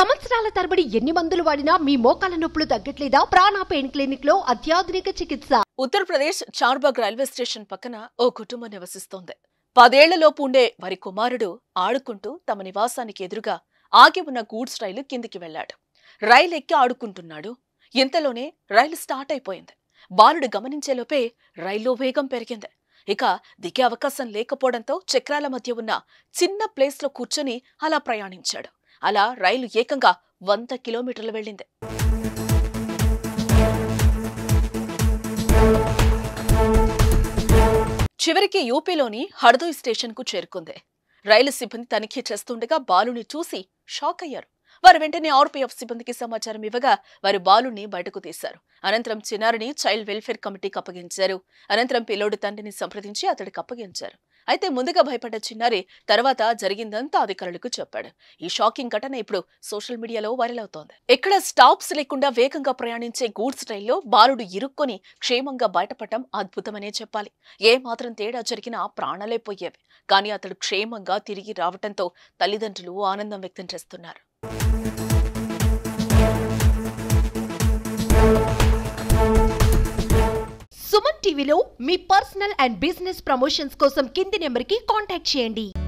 సంవత్సరాల తరబడి ఎన్ని మందులు వాడినా మీ మోకాల నొప్పులు తగ్గట్లేదా ప్రాణ పెయిన్ క్లినిక్ లో అత్యాధునిక చికిత్స ఉత్తరప్రదేశ్ చార్బాగ్ రైల్వే స్టేషన్ పక్కన ఓ కుటుంబం నివసిస్తోంది పదేళ్లలోపు ఉండే వారి కుమారుడు ఆడుకుంటూ తమ నివాసానికి ఎదురుగా ఆగి ఉన్న గూడ్స్ రైలు కిందికి వెళ్లాడు రైలు ఎక్కి ఆడుకుంటున్నాడు ఇంతలోనే రైలు స్టార్ట్ అయిపోయింది బాలుడు గమనించేలోపే రైల్లో వేగం పెరిగింది ఇక దిగే అవకాశం లేకపోవడంతో చక్రాల మధ్య ఉన్న చిన్న ప్లేస్లో కూర్చొని అలా ప్రయాణించాడు అలా రైలు ఏకంగా వంద కిలోమీటర్లు వెళ్ళింది చివరికి యూపీలోని హర్దోయ్ స్టేషన్కు చేరుకుంది రైలు సిబ్బంది తనిఖీ చేస్తుండగా బాలుని చూసి షాక్ అయ్యారు వారు వెంటనే ఆర్పీఎఫ్ సిబ్బందికి సమాచారం ఇవ్వగా వారు బాలుని బయటకు తీశారు అనంతరం చిన్నారిని చైల్డ్ వెల్ఫేర్ కమిటీకి అప్పగించారు అనంతరం పిల్లోడు తండ్రిని సంప్రదించి అతడికి అప్పగించారు అయితే ముందుగా భయపడ్డ చిన్నారి తర్వాత జరిగిందంతా అధికారులకు చెప్పాడు ఈ షాకింగ్ ఘటన ఇప్పుడు సోషల్ మీడియాలో వైరల్ అవుతోంది ఎక్కడ స్టాప్స్ లేకుండా వేగంగా ప్రయాణించే గూడ్స్ రైల్లో బాలుడు ఇరుక్కొని క్షేమంగా బయటపడటం అద్భుతమనే చెప్పాలి ఏ మాత్రం తేడా జరిగినా ప్రాణాలే పోయేవి కానీ అతడు క్షేమంగా తిరిగి రావటంతో తల్లిదండ్రులు ఆనందం వ్యక్తం చేస్తున్నారు సుమన్ టీవీలో మీ పర్సనల్ అండ్ బిజినెస్ ప్రమోషన్స్ కోసం కింది నెంబర్ కి కాంటాక్ట్ చేయండి